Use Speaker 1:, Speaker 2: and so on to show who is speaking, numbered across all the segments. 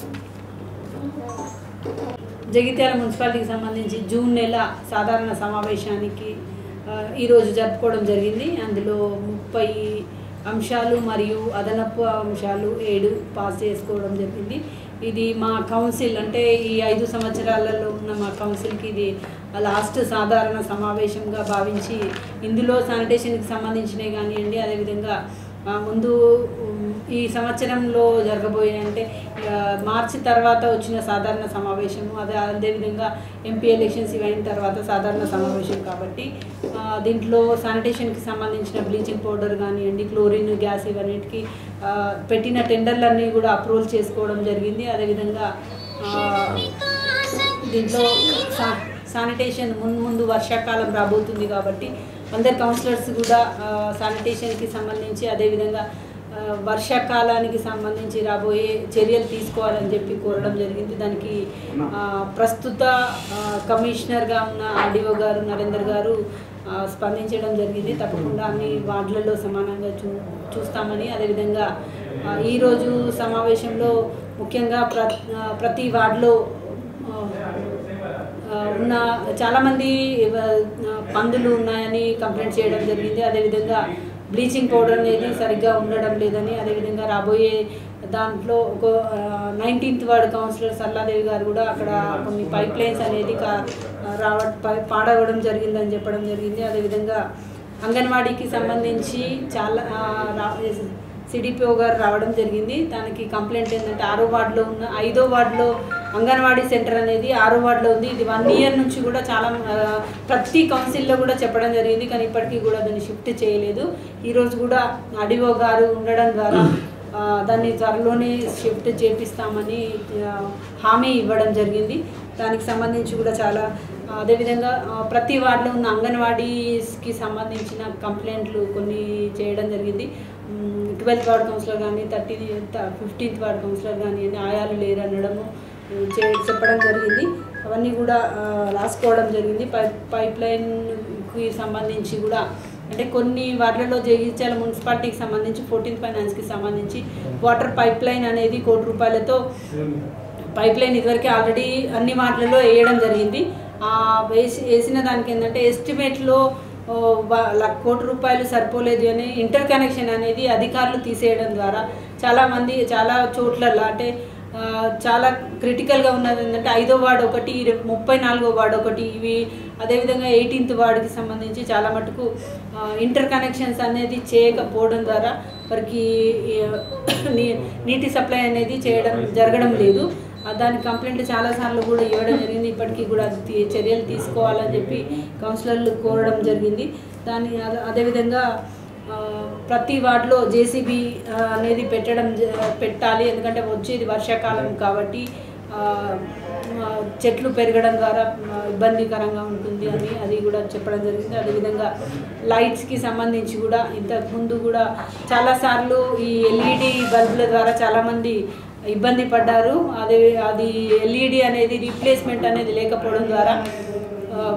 Speaker 1: జగిత్యాల మున్సిపాలిటీకి సంబంధించి జూన్ నెల సాధారణ సమావేశానికి ఆ, ఈరోజు జరుపుకోవడం జరిగింది అందులో ముప్పై అంశాలు మరియు అదనపు అంశాలు ఏడు పాస్ చేసుకోవడం జరిగింది ఇది మా కౌన్సిల్ అంటే ఈ ఐదు సంవత్సరాలలో ఉన్న మా కౌన్సిల్కి ఇది లాస్ట్ సాధారణ సమావేశంగా భావించి ఇందులో శానిటేషన్కి సంబంధించినవి కానివ్వండి అదేవిధంగా ఆ, ముందు ఉమ్, ఈ సంవత్సరంలో జరగబోయే అంటే ఆ, మార్చి తర్వాత వచ్చిన సాధారణ సమావేశం అదే అదేవిధంగా ఎంపీ ఎలక్షన్స్ ఇవి అయిన తర్వాత సాధారణ సమావేశం కాబట్టి ఆ, దీంట్లో శానిటేషన్కి సంబంధించిన బ్లీచింగ్ పౌడర్ కానివ్వండి క్లోరిన్ గ్యాస్ ఇవన్నిటికి ఆ, పెట్టిన టెండర్లన్నీ కూడా అప్రూవల్ చేసుకోవడం జరిగింది అదేవిధంగా ఆ, దీంట్లో సా- శానిటేషన్ ముందు ముందు వర్షాకాలం రాబోతుంది కాబట్టి అందరు కౌన్సిలర్స్ కూడా ఆ, శానిటేషన్కి సంబంధించి అదేవిధంగా ఆ, వర్షాకాలానికి సంబంధించి రాబోయే చర్యలు తీసుకోవాలని చెప్పి కోరడం జరిగింది దానికి ఆ, ప్రస్తుత ఆ, కమిషనర్గా ఉన్న ఆర్డీఓ గారు నరేందర్ గారు ఆ, స్పందించడం జరిగింది తప్పకుండా అన్ని వార్డులలో సమానంగా చూ చూస్తామని అదేవిధంగా ఆ, ఈరోజు సమావేశంలో ముఖ్యంగా ప్ర ఆ, ప్రతి వార్డులో ఆ, ఆ, ఉన్న చాలామంది ఆ, పందులు ఉన్నాయని కంప్లైంట్ చేయడం జరిగింది అదేవిధంగా బ్లీచింగ్ పౌడర్ అనేది సరిగ్గా ఉండడం లేదని అదేవిధంగా రాబోయే దాంట్లో ఒక నైన్టీన్త్ వార్డ్ కౌన్సిలర్ సల్లాదేవి గారు కూడా అక్కడ కొన్ని పైప్ లైన్స్ అనేది కా- రావ పై- పాడవడం జరిగిందని చెప్పడం జరిగింది అదేవిధంగా అంగన్వాడీకి సంబంధించి చాలా ఆ, రా- సిడిపిఓ గారు రావడం జరిగింది దానికి కంప్లైంట్ ఏంటంటే ఆరో వార్డులో ఉన్న ఐదో వార్డులో అంగన్వాడీ సెంటర్ అనేది ఆరో వార్డులో ఉంది ఇది వన్ ఇయర్ నుంచి కూడా చాలా ఆ, ప్రతి కౌన్సిల్లో కూడా చెప్పడం జరిగింది కానీ ఇప్పటికీ కూడా దాన్ని షిఫ్ట్ చేయలేదు ఈరోజు కూడా అడివో గారు ఉండడం ద్వారా ఆ, దాన్ని త్వరలోనే షిఫ్ట్ చేపిస్తామని ఆ, హామీ ఇవ్వడం జరిగింది దానికి సంబంధించి కూడా చాలా ఆ, అదేవిధంగా ఆ, ప్రతి వార్డులో ఉన్న అంగన్వాడీస్కి సంబంధించిన కంప్లైంట్లు కొన్ని చేయడం జరిగింది ట్వెల్త్ వార్డ్ కౌన్సిలర్ కానీ థర్టీ ఫిఫ్టీన్త్ వార్డ్ కౌన్సిలర్ కానీ ఆయాలు లేరు అనడము ఉమ్, చే చెప్పడం జరిగింది అవన్నీ కూడా ఆ, రాసుకోవడం జరిగింది పైప్ పైప్ లైన్కి సంబంధించి కూడా అంటే కొన్ని వార్డులలో జగిత్యాల మున్సిపాలిటీకి సంబంధించి ఫోర్టీన్త్ ఫైనాన్స్కి సంబంధించి వాటర్ పైప్ లైన్ అనేది కోటి రూపాయలతో పైప్ లైన్ ఇదివరకే ఆల్రెడీ అన్ని వాటిలలో వేయడం జరిగింది ఆ వేసి వేసిన దానికి ఏంటంటే ఎస్టిమేట్లో ఓ, వా- ల- కోటి రూపాయలు సరిపోలేదు అని ఇంటర్ కనెక్షన్ అనేది అధికారులు తీసేయడం ద్వారా చాలామంది చాలా చోట్లలో అంటే ఆ, చాలా క్రిటికల్గా ఉన్నది ఏంటంటే ఐదో వార్డు ఒకటి ఇర- ముప్పై నాలుగో వార్డు ఒకటి ఇవి అదేవిధంగా ఎయిటీన్త్ వార్డుకి సంబంధించి చాలా మటుకు ఆ, ఇంటర్ కనెక్షన్స్ అనేది చేయకపోవడం ద్వారా వారికి ఈ, నీ- నీటి సప్లై అనేది చేయడం జరగడం లేదు ఆ, దాని కంప్లైంట్ చాలాసార్లు కూడా ఇవ్వడం జరిగింది ఇప్పటికీ కూడా అది తీ- చర్యలు తీసుకోవాలని చెప్పి కౌన్సిలర్లు కోరడం జరిగింది దాని అదే- అదేవిధంగా ఆ, ప్రతి వార్డులో జేసీబీ అనేది పెట్టడం జ- పెట్టాలి ఎందుకంటే వచ్చేది వర్షాకాలం కాబట్టి ఆ, ఆ, చెట్లు పెరగడం ద్వారా ఆ, ఇబ్బందికరంగా ఉంటుంది అని అది కూడా చెప్పడం జరిగింది అదేవిధంగా లైట్స్కి సంబంధించి కూడా ఇంతకు ముందు కూడా చాలాసార్లు ఈ ఎల్ఈడి బల్బుల ద్వారా చాలామంది ఇబ్బంది పడ్డారు అదే అది ఎల్ఈడి అనేది రీప్లేస్మెంట్ అనేది లేకపోవడం ద్వారా ఆ,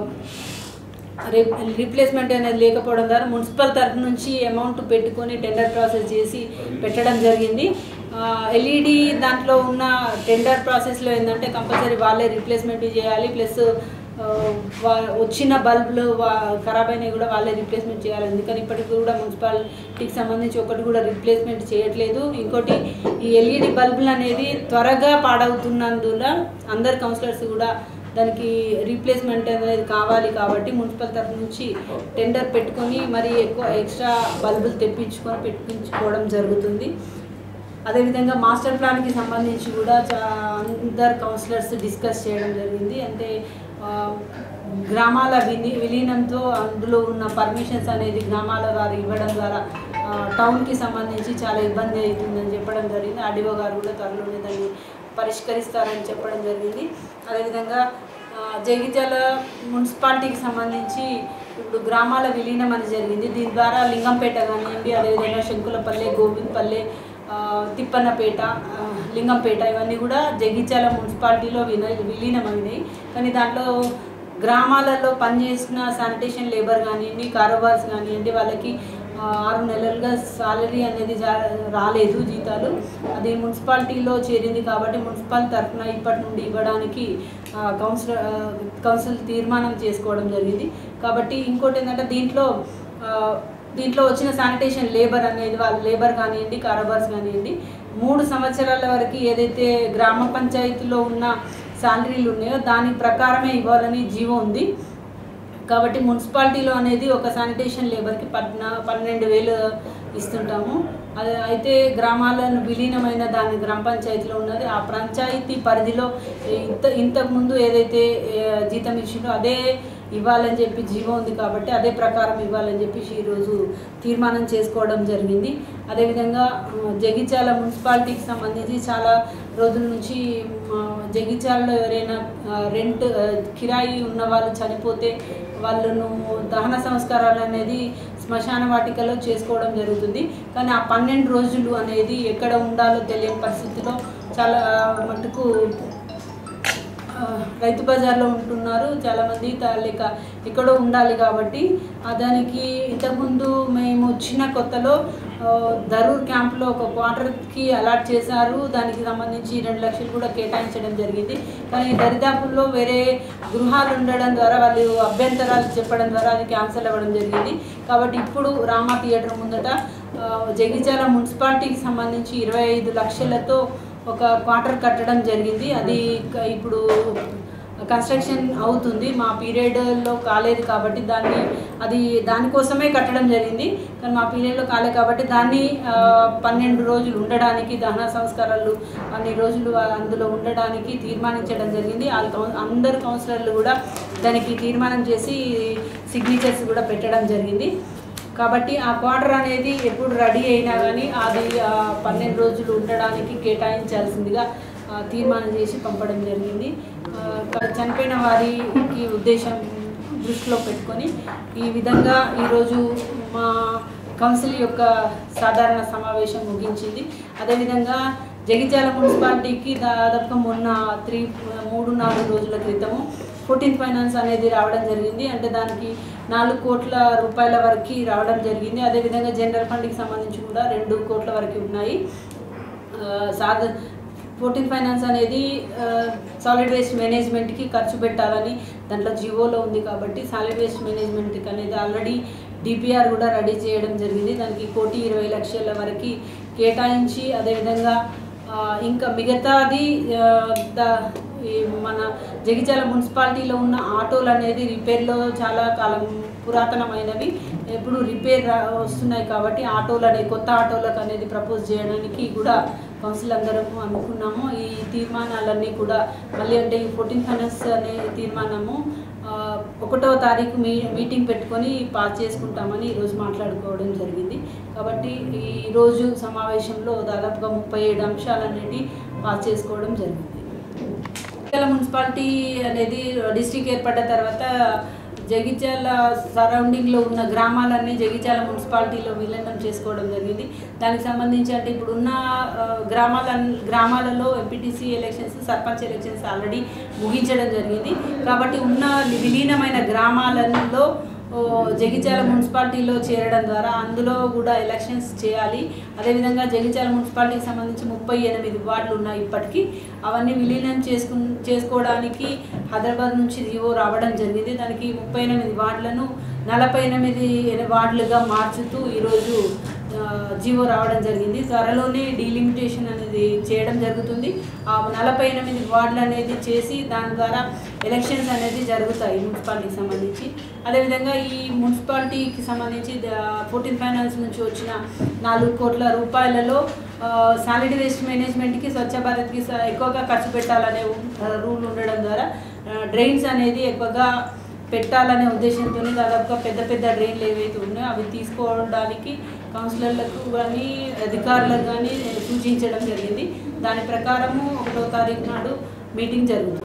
Speaker 1: రీ- రీప్లేస్మెంట్ అనేది లేకపోవడం ద్వారా మున్సిపల్ తరఫు నుంచి అమౌంట్ పెట్టుకొని టెండర్ ప్రాసెస్ చేసి పెట్టడం జరిగింది ఎల్ఈడి దాంట్లో ఉన్న టెండర్ ప్రాసెస్లో ఏంటంటే కంపల్సరీ వాళ్ళే రీప్లేస్మెంట్ చేయాలి ప్లస్ వచ్చిన బల్బులు ఖరాబ్ అయినవి కూడా వాళ్ళే రీప్లేస్మెంట్ చేయాలి ఎందుకని ఇప్పటికి కూడా మున్సిపాలిటీకి సంబంధించి ఒకటి కూడా రీప్లేస్మెంట్ చేయట్లేదు ఇంకోటి ఈ ఎల్ఈడి బల్బులు అనేది త్వరగా పాడవుతున్నందున అందరు కౌన్సిలర్స్ కూడా దానికి రీప్లేస్మెంట్ అనేది కావాలి కాబట్టి మున్సిపల్ తరఫు నుంచి టెండర్ పెట్టుకొని మరి ఎక్కువ ఎక్స్ట్రా బల్బులు తెప్పించుకొని పెట్టించుకోవడం జరుగుతుంది అదేవిధంగా మాస్టర్ ప్లాన్కి సంబంధించి కూడా చా- అందరు కౌన్సిలర్స్ డిస్కస్ చేయడం జరిగింది అంటే ఆ, గ్రామాల విని విలీనంతో అందులో ఉన్న పర్మిషన్స్ అనేది గ్రామాల వారు ఇవ్వడం ద్వారా ఆ, టౌన్కి సంబంధించి చాలా ఇబ్బంది అవుతుందని చెప్పడం జరిగింది ఆర్డీఓ గారు కూడా త్వరలోనే దాన్ని పరిష్కరిస్తారని చెప్పడం జరిగింది అదేవిధంగా ఆ, జగిత్యాల మున్సిపాలిటీకి సంబంధించి ఇప్పుడు గ్రామాల విలీనం అని జరిగింది దీని ద్వారా లింగంపేట కానివ్వండి అదేవిధంగా శంకులపల్లె గోవిందపల్లె ఆ, తిప్పన్నపేట ఆ, లింగంపేట ఇవన్నీ కూడా జగిత్యాల మున్సిపాలిటీలో విన విలీనమైనాయి కానీ దాంట్లో గ్రామాలలో పనిచేసిన శానిటేషన్ లేబర్ కానివ్వండి కారోబార్స్ కానివ్వండి వాళ్ళకి ఆ, ఆరు నెలలుగా సాలరీ అనేది జా- రాలేదు జీతాలు అది మున్సిపాలిటీలో చేరింది కాబట్టి మున్సిపల్ తరఫున ఇప్పటి నుండి ఇవ్వడానికి ఆ, కౌన్సిల్ ఆ, కౌన్సిల్ తీర్మానం చేసుకోవడం జరిగింది కాబట్టి ఇంకోటి ఏంటంటే దీంట్లో ఆ, దీంట్లో వచ్చిన శానిటేషన్ లేబర్ అనేది వాళ్ళ లేబర్ కానివ్వండి కారబార్స్ కానివ్వండి మూడు సంవత్సరాల వరకు ఏదైతే గ్రామ పంచాయతీలో ఉన్న శాలరీలు ఉన్నాయో దాని ప్రకారమే ఇవ్వాలని జీవో ఉంది కాబట్టి మున్సిపాలిటీలో అనేది ఒక శానిటేషన్ లేబర్కి పద్నా పన్నెండు వేలు ఇస్తుంటాము అది అయితే గ్రామాలను విలీనమైన దాని గ్రామ పంచాయతీలో ఉన్నది ఆ పంచాయతీ పరిధిలో ఇంత ఇంతకుముందు ఏదైతే ఏ, జీతం ఇచ్చిందో అదే ఇవ్వాలని చెప్పి జీవో ఉంది కాబట్టి అదే ప్రకారం ఇవ్వాలని చెప్పేసి ఈరోజు తీర్మానం చేసుకోవడం జరిగింది అదేవిధంగా ఆ, జగిత్యాల మున్సిపాలిటీకి సంబంధించి చాలా రోజుల నుంచి ఆ, జగిత్యాలలో ఎవరైనా ఆ, రెంట్ ఆ, కిరాయి ఉన్న వాళ్ళు చనిపోతే వాళ్ళను దహన సంస్కారాలు అనేది శ్మశాన వాటికలో చేసుకోవడం జరుగుతుంది కానీ ఆ పన్నెండు రోజులు అనేది ఎక్కడ ఉండాలో తెలియని పరిస్థితిలో చాలా మటుకు ఆ, రైతు బజార్లో ఉంటున్నారు చాలామంది త- లేక ఎక్కడో ఉండాలి కాబట్టి ఆ దానికి ఇంతకుముందు మేము వచ్చిన కొత్తలో ఆ, ధరూర్ క్యాంప్లో ఒక క్వార్టర్కి అలాట్ చేశారు దానికి సంబంధించి రెండు లక్షలు కూడా కేటాయించడం జరిగింది కానీ దరిదాపుల్లో వేరే గృహాలు ఉండడం ద్వారా వాళ్ళు అభ్యంతరాలు చెప్పడం ద్వారా అది క్యాన్సిల్ అవ్వడం జరిగింది కాబట్టి ఇప్పుడు రామా థియేటర్ ముందట ఆ, జగిత్యాల మున్సిపాలిటీకి సంబంధించి ఇరవై ఐదు లక్షలతో ఒక క్వార్టర్ కట్టడం జరిగింది అది క- ఇప్పుడు కన్స్ట్రక్షన్ అవుతుంది మా పీరియడ్లో కాలేదు కాబట్టి దాన్ని అది దానికోసమే కట్టడం జరిగింది కానీ మా పీరియడ్లో కాలేదు కాబట్టి దాన్ని ఆ, పన్నెండు రోజులు ఉండడానికి దహన సంస్కారాలు అన్ని రోజులు అందులో ఉండడానికి తీర్మానించడం జరిగింది వాళ్ళ కౌన్- అందరు కౌన్సిలర్లు కూడా దానికి తీర్మానం చేసి సిగ్నేచర్స్ కూడా పెట్టడం జరిగింది కాబట్టి ఆ క్వార్టర్ అనేది ఎప్పుడు రెడీ అయినా కానీ అది ఆ, పన్నెండు రోజులు ఉండడానికి కేటాయించాల్సిందిగా ఆ, తీర్మానం చేసి పంపడం జరిగింది ఆ, చనిపోయిన వారికి ఉద్దేశం దృష్టిలో పెట్టుకొని ఈ విధంగా ఈరోజు మా కౌన్సిల్ యొక్క సాధారణ సమావేశం ముగించింది అదేవిధంగా జగిత్యాల మున్సిపాలిటీకి దాదాపుగా మొన్న త్రీ మూడు నాలుగు రోజుల క్రితము ఫోర్టీన్ ఫైనాన్స్ అనేది రావడం జరిగింది అంటే దానికి నాలుగు కోట్ల రూపాయల వరకు రావడం జరిగింది అదేవిధంగా జనరల్ ఫండ్కి సంబంధించి కూడా రెండు కోట్ల వరకు ఉన్నాయి ఆ, సాధ ఫోర్టీన్ ఫైనాన్స్ అనేది సాలిడ్ వేస్ట్ మేనేజ్మెంట్కి ఖర్చు పెట్టాలని దాంట్లో జియోలో ఉంది కాబట్టి సాలిడ్ వేస్ట్ మేనేజ్మెంట్కి అనేది ఆల్రెడీ డిపిఆర్ కూడా రెడీ చేయడం జరిగింది దానికి కోటి ఇరవై లక్షల వరకు కేటాయించి అదేవిధంగా ఆ, ఇంకా మిగతాది ఆ, ద- ఈ మన జగిత్యాల మున్సిపాలిటీలో ఉన్న ఆటోలు అనేది రిపేర్లో చాలా కాలం పురాతనమైనవి ఎప్పుడు రిపేర్ రా- వస్తున్నాయి కాబట్టి ఆటోలు అనేది కొత్త ఆటోలకు అనేది ప్రపోజ్ చేయడానికి కూడా కౌన్సిల్ అందరం అనుకున్నాము ఈ తీర్మానాలన్నీ కూడా మళ్ళీ అంటే ఈ ఫోర్టీన్ ఫైనాన్స్ అనే తీర్మానము ఆ, ఒకటో తారీఖు మీ మీటింగ్ పెట్టుకొని పాస్ చేసుకుంటామని ఈరోజు మాట్లాడుకోవడం జరిగింది కాబట్టి ఈరోజు సమావేశంలో దాదాపుగా ముప్పై ఏడు అంశాలు అనేవి పాస్ చేసుకోవడం జరిగింది జగిత్యాల మున్సిపాలిటీ అనేది డిస్ట్రిక్ట్ ఏర్పడ్డ తర్వాత జగిత్యాల సరౌండింగ్లో ఉన్న గ్రామాలన్నీ జగిత్యాల మున్సిపాలిటీలో విలీనం చేసుకోవడం జరిగింది దానికి సంబంధించి అంటే ఇప్పుడు ఉన్న ఆ, గ్రామాల గ్రామాలలో MPTC elections sarpanch elections already ముగించడం జరిగింది కాబట్టి ఉన్న విలీనమైన గ్రామాలలో ఓ, జగిత్యాల మున్సిపాలిటీలో చేరడం ద్వారా అందులో కూడా ఎలక్షన్స్ చేయాలి అదేవిధంగా జగిత్యాల మున్సిపాలిటీకి సంబంధించి ముప్పై ఎనిమిది వార్డులు ఉన్నాయి ఇప్పటికీ అవన్నీ విలీనం చేసుకు చేసుకోవడానికి హైదరాబాద్ నుంచి జీవో రావడం జరిగింది దానికి ముప్పై ఎనిమిది వార్డులను నలభై ఎనిమిది వార్డులుగా మార్చుతూ ఈరోజు ఆ, జీవో రావడం జరిగింది త్వరలోనే డీలిమిటేషన్ అనేది చేయడం జరుగుతుంది ఆ నలభై ఎనిమిది వార్డులు అనేది చేసి దాని ద్వారా ఎలక్షన్స్ అనేది జరుగుతాయి మున్సిపాలిటీకి సంబంధించి అదేవిధంగా ఈ మున్సిపాలిటీకి సంబంధించి ఫోర్టీన్ ఫైనాన్స్ నుంచి వచ్చిన నాలుగు కోట్ల రూపాయలలో సాలిడ్ వేస్ట్ మేనేజ్మెంట్కి స్వచ్ఛ భారత్కి స- ఎక్కువగా ఖర్చు పెట్టాలనే రూల్ ఉండడం ద్వారా డ్రైన్స్ అనేది ఎక్కువగా పెట్టాలనే ఉద్దేశంతో దాదాపుగా పెద్ద పెద్ద డ్రైన్లు ఏవైతే ఉన్నాయో అవి తీసుకోవడానికి కౌన్సిలర్లకు కానీ అధికారులకు కానీ సూచించడం జరిగింది దాని ప్రకారము ఒకటో తారీఖు నాడు మీటింగ్ జరుగుతుంది